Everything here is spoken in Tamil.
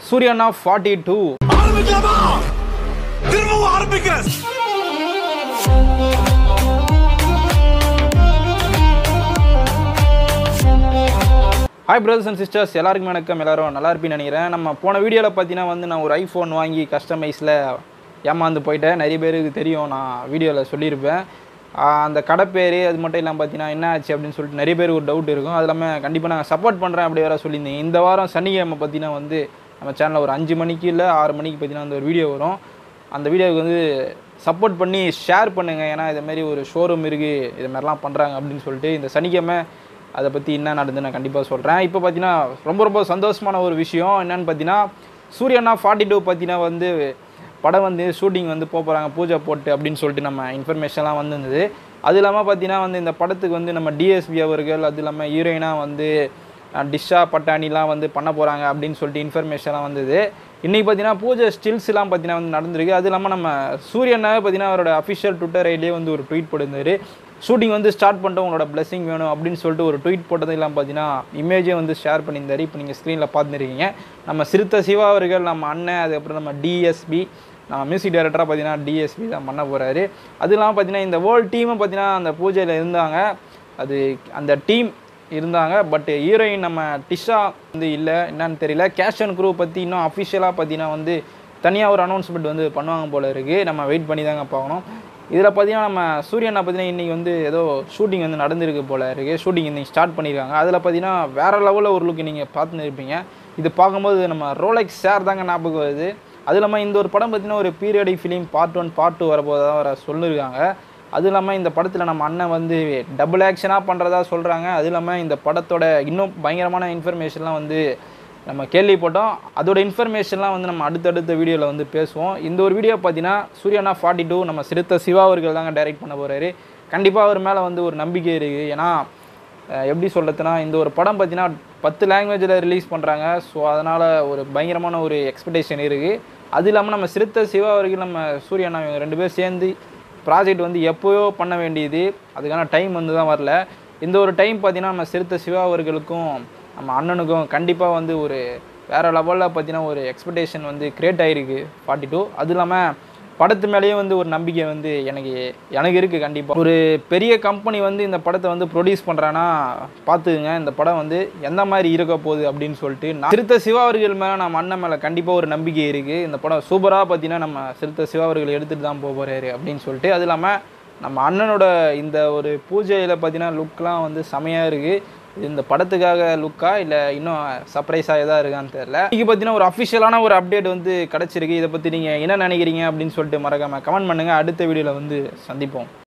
சூரியனா ஃபார்ட்டி டூ ஆரம்பிக்கலாமா திரும்பவும் ஆரம்பிக்கிறேன் ஹாய் பிரதர்ஸ் அண்ட் சிஸ்டர்ஸ் எல்லாருக்கும் வணக்கம் எல்லாரும் நல்லா இருப்பீங்கன்னு நினைக்கிறேன் நம்ம போன வீடியோவில் பார்த்தீங்கன்னா வந்து நான் ஒரு ஐஃபோன் வாங்கி கஸ்டமைஸில் ஏமாந்து போயிட்டேன் நிறைய பேருக்கு தெரியும் நான் வீடியோவில் சொல்லியிருப்பேன் ஆஹ் அந்த கடை பேர் அது மட்டும் இல்லாமல் பார்த்தீங்கன்னா என்ன ஆச்சு அப்படின்னு சொல்லிட்டு நிறைய பேருக்கு ஒரு டவுட் இருக்கும் அது இல்லாமல் கண்டிப்பாக நான் சப்போர்ட் பண்ணுறேன் அப்படி வேறு சொல்லியிருந்தேன் இந்த வாரம் சனிக்கிழமை பார்த்தீங்கன்னா வந்து நம்ம சேனலில் ஒரு அஞ்சு மணிக்கு இல்லை ஆறு மணிக்கு பார்த்தீங்கன்னா அந்த ஒரு வீடியோ வரும் அந்த வீடியோவுக்கு வந்து சப்போர்ட் பண்ணி ஷேர் பண்ணுங்கள் ஏன்னா இது மாதிரி ஒரு ஷோரூம் இருக்குது இது மாதிரிலாம் பண்ணுறாங்க அப்படின்னு சொல்லிட்டு இந்த சனிக்கிழமை அதை பற்றி என்ன நடந்து நான் கண்டிப்பாக சொல்கிறேன் இப்போ பார்த்தீங்கன்னா ரொம்ப ரொம்ப சந்தோஷமான ஒரு விஷயம் என்னன்னு பார்த்தீங்கன்னா சூரியனா ஃபார்ட்டி டூ பார்த்தீங்கன்னா வந்து படம் வந்து ஷூட்டிங் வந்து போக போகிறாங்க பூஜை போட்டு அப்படின்னு சொல்லிட்டு நம்ம இன்ஃபர்மேஷன்லாம் வந்திருந்தது அது இல்லாமல் பார்த்தீங்கன்னா வந்து இந்த படத்துக்கு வந்து நம்ம டிஎஸ்பி அவர்கள் அது இல்லாமல் ஹீரோயினாக வந்து அஹ், டிஷா பட்டாணிலாம் வந்து பண்ண போகிறாங்க அப்படின்னு சொல்லிட்டு இன்ஃபர்மேஷன்லாம் வந்தது இன்றைக்கி பார்த்தீங்கன்னா பூஜை ஸ்டில்ஸ்லாம் பார்த்தீங்கன்னா வந்து நடந்திருக்கு அது இல்லாமல் நம்ம சூரியனாவே பார்த்தீங்கன்னா அவரோட அஃபிஷியல் ட்விட்டர் ஐடியே வந்து ஒரு ட்வீட் போட்டிருந்தாரு ஷூட்டிங் வந்து ஸ்டார்ட் பண்ணிட்டு உங்களோட blessing வேணும் அப்படின்னு சொல்லிட்டு ஒரு ட்வீட் போட்டது இல்லாமல் பார்த்தீங்கன்னா இமேஜே வந்து ஷேர் பண்ணியிருந்தாரு இப்போ நீங்கள் ஸ்க்ரீனில் பார்த்துருக்கீங்க நம்ம சிறுத்தை சிவா அவர்கள் நம்ம அண்ணன் அதுக்கப்புறம் நம்ம டிஎஸ்பி நம்ம மியூசிக் டைரக்டராக பார்த்தீங்கன்னா டிஎஸ்பி தான் பண்ண போகிறாரு அது இல்லாமல் பார்த்தீங்கன்னா இந்த வேர்ல்ட் டீமும் பார்த்தீங்கன்னா அந்த பூஜையில் இருந்தாங்க அது அந்த டீம் இருந்தாங்க பட் ஹீரோயின் நம்ம டிஷா வந்து இல்லை என்னன்னு தெரியல கேஷ் அண்ட் குரூ பற்றி இன்னும் அஃபிஷியலாக பார்த்தீங்கன்னா வந்து தனியாக ஒரு அனௌன்ஸ்மெண்ட் வந்து பண்ணுவாங்க போல இருக்குது நம்ம வெயிட் பண்ணி தாங்க பார்க்கணும் இதில் பார்த்தீங்கன்னா நம்ம சூரியனை பார்த்தீங்கன்னா இன்றைக்கி வந்து ஏதோ ஷூட்டிங் வந்து நடந்திருக்கு போல இருக்குது ஷூட்டிங் இன்றைக்கி ஸ்டார்ட் பண்ணியிருக்காங்க அதில் பார்த்தீங்கன்னா வேறு லெவலில் ஒரு லுக் நீங்கள் பார்த்துன்னு இருப்பீங்க இது பார்க்கும்போது நம்ம ரோலெக்ஸ் ஷேர் தாங்க ஞாபகம் வருது அது இல்லாமல் இந்த ஒரு படம் பார்த்தீங்கன்னா ஒரு periodic film part one part two வரப்போதான் வர சொல்லியிருக்காங்க அது இல்லாமல் இந்த படத்தில் நம்ம அண்ணன் வந்து டபுள் ஆக்ஷனாக பண்ணுறதா சொல்கிறாங்க அது இல்லாமல் இந்த படத்தோட இன்னும் பயங்கரமான இன்ஃபர்மேஷன்லாம் வந்து நம்ம கேள்விப்பட்டோம் அதோட இன்ஃபர்மேஷன்லாம் வந்து நம்ம அடுத்தடுத்த வீடியோவில் வந்து பேசுவோம் இந்த ஒரு வீடியோ பார்த்தீங்கன்னா சூர்யானா ஃபார்ட்டி டூ நம்ம சிறுத்தை சிவா அவர்கள் தாங்க டைரக்ட் பண்ண போகிறாரு கண்டிப்பாக அவர் மேலே வந்து ஒரு நம்பிக்கை இருக்குது ஏன்னா அஹ், எப்படி சொல்கிறதுனா இந்த ஒரு படம் பார்த்தீங்கன்னா பத்து லாங்குவேஜில் ரிலீஸ் பண்ணுறாங்க ஸோ அதனால் ஒரு பயங்கரமான ஒரு எக்ஸ்பெக்டேஷன் இருக்குது அது இல்லாமல் நம்ம சிறுத்தை சிவா அவர்கள் நம்ம சூர்யானா இவங்க ரெண்டு பேரும் சேர்ந்து ப்ராஜெக்ட் வந்து எப்போயோ பண்ண வேண்டியது அதுக்கான டைம் வந்து தான் வரல இந்த ஒரு டைம் பார்த்தீங்கன்னா நம்ம சிறுத்தை சிவா அவர்களுக்கும் நம்ம அண்ணனுக்கும் கண்டிப்பாக வந்து ஒரு வேறு லெவலில் பார்த்தீங்கன்னா ஒரு எக்ஸ்பெக்டேஷன் வந்து கிரியேட் ஆகிருக்கு ஃபார்ட்டி டூ அது இல்லாமல் படத்து மேலேயே வந்து ஒரு நம்பிக்கை வந்து எனக்கு எனக்கு இருக்குது கண்டிப்பாக ஒரு பெரிய கம்பெனி வந்து இந்த படத்தை வந்து ப்ரொடியூஸ் பண்ணுறான்னா பார்த்துக்குங்க இந்த படம் வந்து எந்த மாதிரி இருக்க போகுது அப்படின்னு சொல்லிட்டு நான் சிறுத்தை சிவா அவர்கள் மேலே நம்ம அண்ணன் மேலே கண்டிப்பாக ஒரு நம்பிக்கை இருக்குது இந்த படம் சூப்பராக பார்த்தீங்கன்னா நம்ம சிறுத்தை சிவா அவர்கள் எடுத்துகிட்டு தான் போக போகிறாரு அப்படின்னு சொல்லிட்டு அது இல்லாமல் நம்ம அண்ணனோட இந்த ஒரு பூஜையில் பார்த்தீங்கன்னா லுக்லாம் வந்து செமையாக இருக்குது இது இந்த படத்துக்காக லுக்கா இல்லை இன்னும் சர்ப்ரைஸாக எதாவது இருக்கான்னு தெரில இன்றைக்கி பார்த்தீங்கன்னா ஒரு அஃபிஷியலான ஒரு அப்டேட் வந்து கிடச்சிருக்கு இதை பற்றி நீங்கள் என்ன நினைக்கிறீங்க அப்படின்னு சொல்லிட்டு மறக்காமல் கமெண்ட் பண்ணுங்கள் அடுத்த வீடியோவில் வந்து சந்திப்போம்